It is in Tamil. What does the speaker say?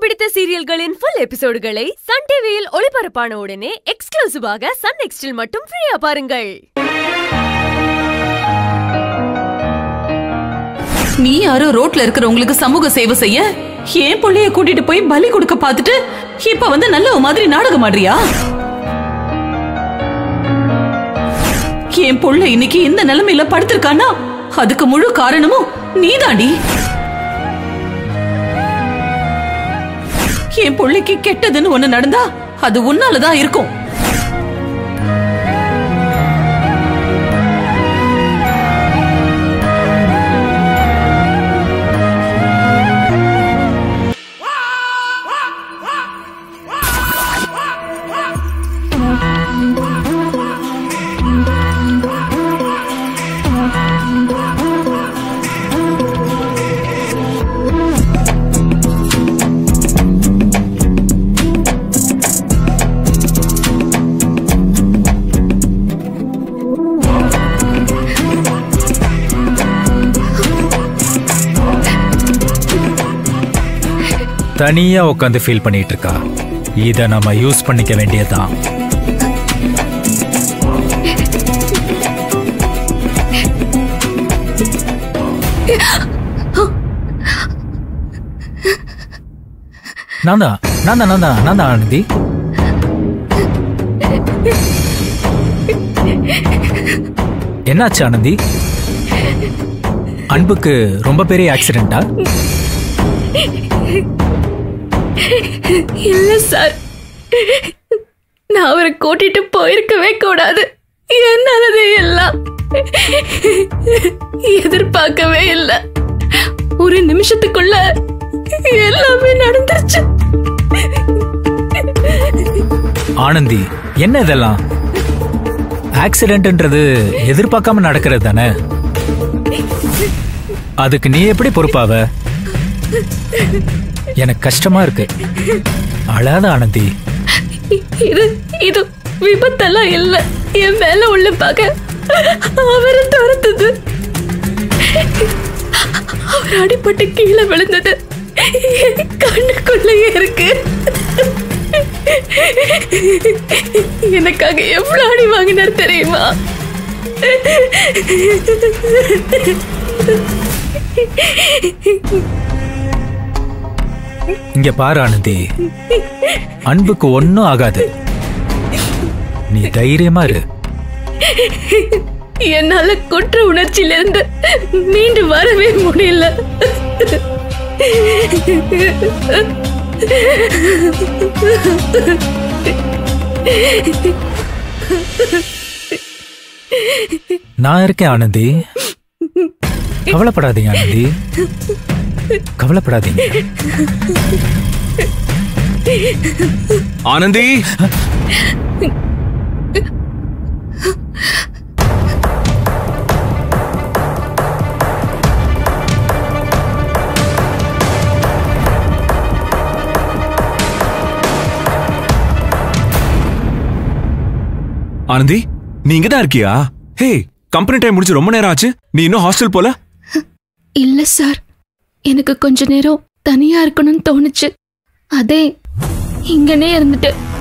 பிடித்த சீரியல்களின் ஃபுல் எபிசோடுகளை சன் டிவியில் ஒளிபரப்பான உடனே எக்ஸ்க்ளூசிவாக சன் நெக்ஸ்டில் மட்டும் ஃப்ரீயா பாருங்கள் நீ யாரோ ரோட்ல இருக்கிறவங்களுக்கு சமூக சேவை செய்ய என் புள்ளைய கூட்டிட்டு போய் பலி கொடுக்க பார்த்துட்டு இப்ப வந்து நல்ல மாதிரி நாடகம் ஆடுறியா என் புள்ள இன்னைக்கு இந்த நிலைமையில படுத்திருக்கானா அதுக்கு முழு காரணமும் நீதாண்டி என் புள்ளைக்கு கெட்டதுன்னு ஒண்ணு நடந்தா அது உன்னாலதான் இருக்கும் தனியா உட்காந்து ஃபீல் பண்ணிட்டு இருக்கா இத நம்ம யூஸ் பண்ணிக்க வேண்டியதுதான் நான் தான் நான் தான் நான் தான் நான் தான் ஆனந்தி என்னாச்சு ஆனந்தி அன்புக்கு ரொம்ப பெரிய ஆக்சிடென்ட்டா இல்ல சார் நான் அவரை கூட்டிட்டு போயிருக்கவே கூடாது என்னாலது எல்லாம் எதிர்பார்க்கவே இல்லை ஒரு நிமிஷத்துக்குள்ள எல்லாமே நடந்துருச்சு ஆனந்தி என்ன இதெல்லாம் ஆக்சிடென்ட்ன்றது எதிர்பார்க்காம நடக்கிறது தானே அதுக்கு நீ எப்படி பொறுப்பாவ எனக்கு கஷ்டமா இருக்கு அழாத ஆனந்தி இது இது விபத்தெல்லாம் இல்ல என் மேல உள்ள பகை அவரை துரத்துது அவர் அடிபட்டு கீழே விழுந்தது என் கண்ணுக்குள்ளேயே இருக்கு எனக்காக எவ்வளவு அடி வாங்கினார் தெரியுமா இங்க பாரு ஆனந்தி அன்புக்கு ஒன்னும் ஆகாது நீ தைரியமா இரு என்னால குற்ற உணர்ச்சியிலிருந்து மீண்டு வரவே முடியல நான் இருக்கேன் ஆனந்தி கவலைப்படாதீங்க ஆனந்தி கவலைப்படாதீங்க ஆனந்தி ஆனந்தி நீ இங்க தான் இருக்கியா ஹே கம்பெனி டைம் முடிச்சு ரொம்ப நேரம் ஆச்சு நீ இன்னும் ஹாஸ்டல் போல இல்ல சார் எனக்கு கொஞ்ச நேரம் தனியா இருக்கணும்னு தோணுச்சு அதே இங்கனே இருந்துட்டு